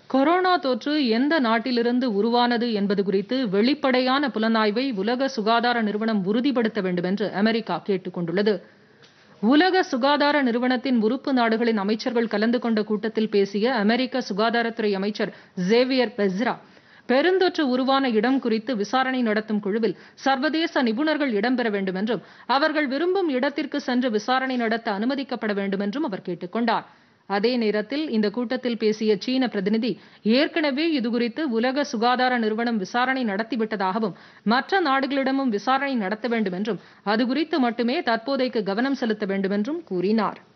corona தொற்று எந்த நாட்டிலிருந்து உருவானது என்பது குறித்து வெளிப்படையான புலனாய்வை உலக சுகாதார நிறுவனம் உறுதிப்படுத்த வேண்டும் என்று அமெரிக்கா கேட்டுக் கொண்டுள்ளது உலக சுகாதார நிறுவனத்தின் உறுப்பு நாடுகளின் அமைச்சர்கள் கலந்து கொண்ட கூட்டத்தில் பேசிய அமெரிக்க சுகாதாரத்துறை அமைச்சர் ஜேவியர் பெஸ்ரா பெருந்தொற்று உருவான இடம் குறித்து விசாரணை நடத்தும் குழுவில் சர்வதேச நிபுணர்கள் இடம்பெற வேண்டும் என்றும் அவர்கள் விரும்பும் இடத்திற்கு சென்று விசாரணை நடத்த அனுமதிக்கப்பட வேண்டும் என்றும் அவர் கேட்டுக் கொண்டார் அதே நேரத்தில் இந்த கூட்டத்தில் பேசிய சீன பிரதிநிதி ஏற்கனவே இதுகுறித்து உலக சுகாதார நிறுவனம் விசாரணை நடத்திவிட்டதாகவும் மற்ற நாடுகளிடமும் விசாரணை நடத்த வேண்டும் என்றும் அது குறித்து மட்டுமே தற்போதைக்கு கவனம் செலுத்த வேண்டும் என்றும் கூறினார்